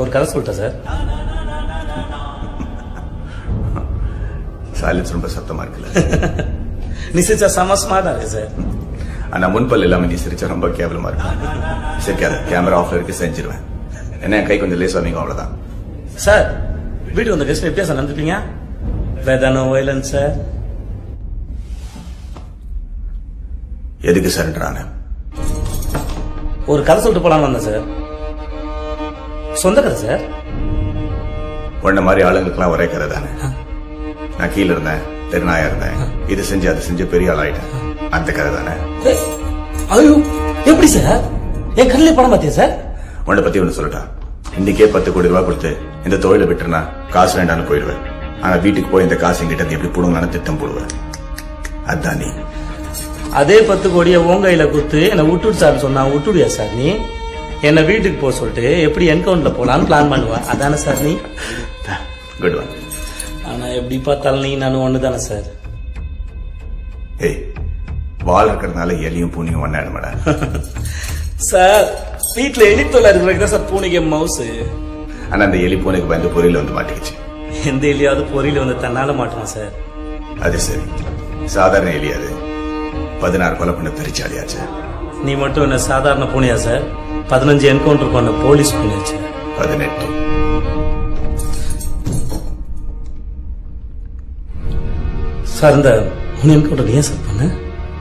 ஒரு கதை சொல்லிட்டேன் சார் சைலன்ஸ் ரொம்ப சத்தமா இருக்குல்ல நீ சிரிச்சா செம ஸ்மார்ட்டா இருக்கு சார் ஆனா முன்பல் இல்லாம நீ சிரிச்சா ரொம்ப கேவலமா இருக்கும் சிரிக்காத கேமரா ஆஃப்ல இருக்கு செஞ்சிருவேன் என்ன என் கை கொஞ்சம் லேஸ் வாங்க அவ்வளவுதான் சார் வீட்டுக்கு வந்த கெஸ்ட் எப்படியா சார் நடந்துப்பீங்க வேதானோ வயலன் சார் எதுக்கு சரண்டரான ஒரு கதை சொல்லிட்டு போலான்னு வந்தேன் சார் சொந்த கதை சார் உன்ன மாதிரி ஆளுங்களுக்குலாம் ஒரே கதை தானே நான் கீழ இருந்தேன் தெருநாயா இருந்தேன் இது செஞ்சு அது செஞ்சு பெரிய ஆள் ஆயிட்டேன் அந்த கதை தானே ஏய், ஐயோ எப்படி சார் என் கண்ணிலே படம் பார்த்தியா சார் உன்னை பத்தி ஒண்ணு சொல்லட்டா இன்னைக்கே பத்து கோடி ரூபாய் கொடுத்து இந்த தொழிலை விட்டுருனா காசு வேண்டாம்னு போயிடுவேன் ஆனா வீட்டுக்கு போய் இந்த காசு எங்கிட்ட இருந்து எப்படி புடுங்கலான்னு திட்டம் போடுவேன் அதான் நீ அதே பத்து கோடியை உன் கையில குத்து என்னை விட்டுடு சார் சொன்னா விட்டுடுயா சார் நீ என்னை வீட்டுக்கு போக சொல்லிட்டு எப்படி என்கவுண்ட்ல போலான்னு பிளான் பண்ணுவ அதானே சார் நீ குட் ஒன் ஆனா எப்படி பார்த்தாலும் நீ நானும் ஒண்ணு தானே சார் ஏய் வால் இருக்கிறதுனால எலியும் பூனியும் ஒன்னாயிடமாடா சார் வீட்டுல எலித்தொலை இருக்கிறதுக்கு தான் சார் பூனைக்கு மவுஸ் ஆனா அந்த எலி பூனைக்கு பயந்து பொரியல வந்து மாட்டிக்கிச்சு எந்த எலியாவது பொறியில வந்து தன்னால மாட்டோம் சார் அது சரி சாதாரண எலி அது பதினாறு கொலை பண்ண பெரிச்சாலியாச்சு நீ மட்டும் என்ன சாதாரண பூனையா சார் பதினஞ்சு என்கவுண்டர் பண்ண போலீஸ் பூனையாச்சு பதினெட்டு சார் இந்த மூணு என்கவுண்டர் ஏன் சார் பண்ண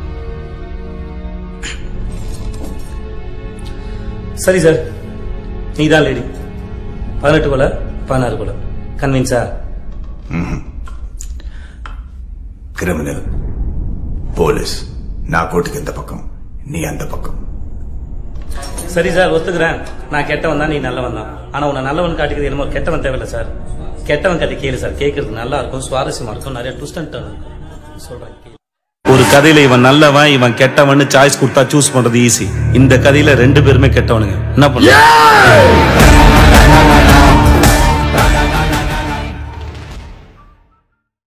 சரி சார் நீ தான் லேடி பதினெட்டு கொலை பதினாறு கொலை கன்வின்ஸா கிரிமினல் போலீஸ் நான் கோட்டுக்கு இந்த பக்கம் நீ அந்த பக்கம் சரி சார் ஒத்துக்கிறேன் நான் கெட்டவன் தான் நீ நல்லவன் தான் ஆனா உன்னை நல்லவன் காட்டிக்கிறது என்னமோ கெட்டவன் தேவையில்ல சார் கெட்டவன் கதை கேளு சார் கேட்கறது நல்லா இருக்கும் சுவாரஸ்யமா இருக்கும் நிறைய ட்விஸ்ட் அண்ட் டர்ன் இருக்கும் சொல்றேன் கேளு. ஒரு கதையில இவன் நல்லவன் இவன் கெட்டவன் சாய்ஸ் கொடுத்தா சூஸ் பண்றது ஈஸி இந்த கதையில ரெண்டு பேருமே கெட்டவனுங்க என்ன பண்ண